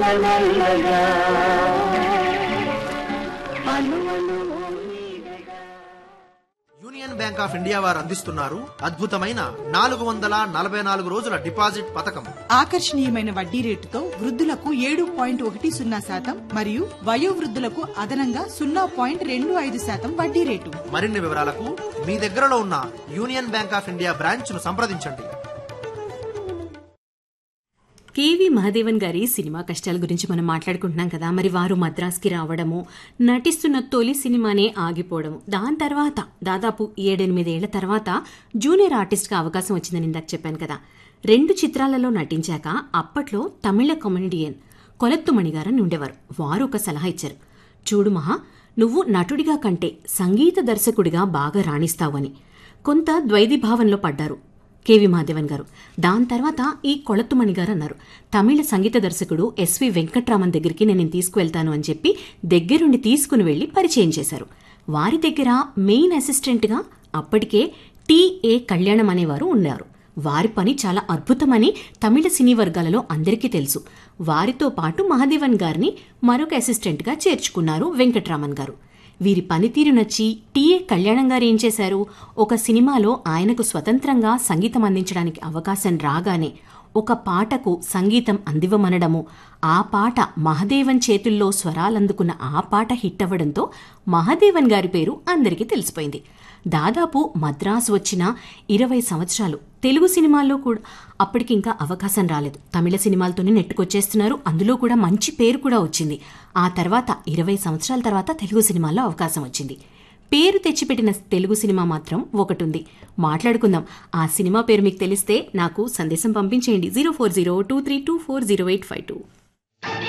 నల్లగా అలువలు Union Bank of India వారు అందిస్తున్నారు అద్భుతమైన నాలుగు వందల నలభై నాలుగు రోజుల డిపాజిట్ పథకం ఆకర్షణీయమైన వడ్డీ రేటుతో వృద్ధులకు ఏడు పాయింట్ ఒకటి సున్నా శాతం మరియు వయోవృద్ధులకు అదనంగా సున్నా పాయింట్ రెండు ఐదు శాతం వడ్డీ రేటు మరిన్ని వివరాలకు మీ దగ్గరలో ఉన్న Union Bank of India branch ను సంప్రదించండి కేవి మహాదేవన్ గారి సినిమా కష్టాల గురించి మనం మాట్లాడుకుంటున్నాం కదా మరి వారు మద్రాస్కి రావడము నటిస్తున్న తొలి సినిమానే ఆగిపోవడము దాని తర్వాత దాదాపు ఏడెనిమిదేళ్ల తర్వాత జూనియర్ ఆర్టిస్ట్గా అవకాశం వచ్చిందని ఇందాక చెప్పాను కదా రెండు చిత్రాలలో నటించాక అప్పట్లో తమిళ కమెడియన్ కొలత్తుమణి గారని ఉండేవారు వారు ఒక సలహా ఇచ్చారు చూడు మహా నువ్వు నటుడిగా కంటే సంగీత దర్శకుడిగా బాగా రాణిస్తావని కొంత ద్వైధీభావంలో పడ్డారు కేవి మహాదేవన్ గారు దాని తర్వాత ఈ కొళత్తుమణి గారు అన్నారు తమిళ సంగీత దర్శకుడు ఎస్వి వెంకట్రామన్ దగ్గరికి నేను ఈయన్ని తీసుకువెళ్తాను అని చెప్పి దగ్గరుండి తీసుకుని వెళ్లి పరిచయం చేశారు వారి దగ్గర మెయిన్ అసిస్టెంట్గా అప్పటికే టిఏ కళ్యాణం అనేవారు ఉన్నారు వారి పని చాలా అద్భుతమని తమిళ సినీ వర్గాలలో అందరికీ తెలుసు వారితో పాటు మహాదేవన్ గారిని మరొక అసిస్టెంట్గా చేర్చుకున్నారు వెంకట్రామన్ గారు వీరి పనితీరు నచ్చి టీఏ కళ్యాణం గారు ఏం చేశారు ఒక సినిమాలో ఆయనకు స్వతంత్రంగా సంగీతం అందించడానికి అవకాశం రాగానే ఒక పాటకు సంగీతం అందివ్వమనడము ఆ పాట మహదేవన్ చేతుల్లో స్వరాలందుకున్న ఆ పాట హిట్ అవ్వడంతో మహదేవన్ గారి పేరు అందరికీ తెలిసిపోయింది దాదాపు మద్రాసు వచ్చిన ఇరవై సంవత్సరాలు తెలుగు సినిమాల్లో కూడా అప్పటికి ఇంకా అవకాశం రాలేదు తమిళ సినిమాలతోనే నెట్టుకొచ్చేస్తున్నారు అందులో కూడా మంచి పేరు కూడా వచ్చింది ఆ తర్వాత ఇరవై సంవత్సరాల తర్వాత తెలుగు సినిమాల్లో అవకాశం వచ్చింది పేరు తెచ్చిపెట్టిన తెలుగు సినిమా మాత్రం ఒకటి ఉంది మాట్లాడుకుందాం ఆ సినిమా పేరు మీకు తెలిస్తే నాకు సందేశం పంపించేయండి zero four zero two three two four zero eight five two